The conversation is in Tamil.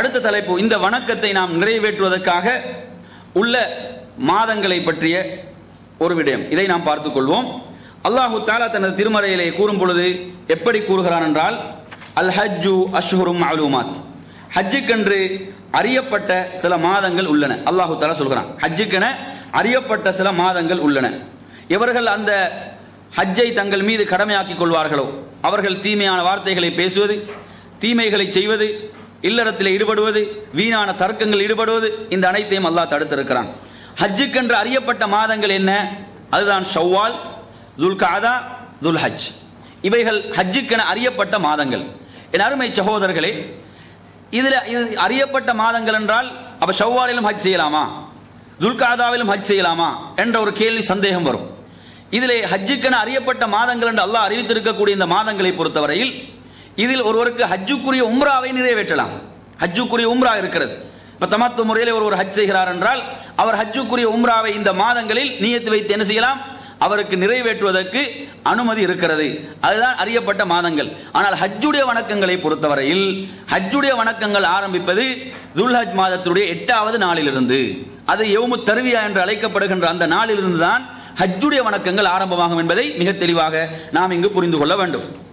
அடுத்த தலைப்பு இந்த வணக்கத்தை நாம் நிறைவேற்றுவதற்காக உள்ள மாதங்களை பற்றிய ஒரு விடயம் இதை நாம் பார்த்துக் கொள்வோம் அல்லாஹு தாலா தனது திருமறையிலே கூறும் பொழுது எப்படி கூறுகிறான் என்றால் அல் ஹஜ்ஜு அஷ்ஹுரும் அலுமாத் ஹஜ்ஜுக்கென்று அறியப்பட்ட சில மாதங்கள் உள்ளன அல்லாஹு தாலா சொல்கிறான் ஹஜ்ஜுக்கென அறியப்பட்ட சில மாதங்கள் உள்ளன இவர்கள் அந்த ஹஜ்ஜை தங்கள் மீது கடமையாக்கிக் கொள்வார்களோ அவர்கள் தீமையான வார்த்தைகளை பேசுவது தீமைகளை செய்வது இல்லறத்தில் ஈடுபடுவது வீணான தர்க்கங்கள் ஈடுபடுவது இந்த அனைத்தையும் அல்லாஹ் தடுத்திருக்கிறான் ஹஜ்ஜுக்கென்று அறியப்பட்ட மாதங்கள் என்ன அதுதான் ஷவ்வால் துல்காதா துல் ஹஜ் இவைகள் ஹஜ்ஜுக்கென அறியப்பட்ட மாதங்கள் என் அருமை சகோதரர்களே இதுல இது அறியப்பட்ட மாதங்கள் என்றால் அப்ப ஷவ்வாலிலும் ஹஜ் செய்யலாமா துல்காதாவிலும் ஹஜ் செய்யலாமா என்ற ஒரு கேள்வி சந்தேகம் வரும் இதிலே ஹஜ்ஜுக்கென அறியப்பட்ட மாதங்கள் என்று அல்லாஹ் அறிவித்திருக்கக்கூடிய இந்த மாதங்களை பொறுத்தவரையில் இதில் ஒருவருக்கு ஹஜ்ஜுக்குரிய உம்ராவை நிறைவேற்றலாம் ஹஜ்ஜுக்குரிய உம்ரா இருக்கிறது இப்ப தமத்து முறையில் ஒரு ஒரு ஹஜ் செய்கிறார் என்றால் அவர் ஹஜ்ஜுக்குரிய உம்ராவை இந்த மாதங்களில் நியத்து வைத்து என்ன செய்யலாம் அவருக்கு நிறைவேற்றுவதற்கு அனுமதி இருக்கிறது அதுதான் அறியப்பட்ட மாதங்கள் ஆனால் ஹஜ்ஜுடைய வணக்கங்களை பொறுத்தவரையில் ஹஜ்ஜுடைய வணக்கங்கள் ஆரம்பிப்பது துல்ஹஜ் மாதத்துடைய எட்டாவது நாளிலிருந்து அது யௌமு தருவியா என்று அழைக்கப்படுகின்ற அந்த நாளிலிருந்து தான் ஹஜ்ஜுடைய வணக்கங்கள் ஆரம்பமாகும் என்பதை மிக தெளிவாக நாம் இங்கு புரிந்து கொள்ள வேண்டும்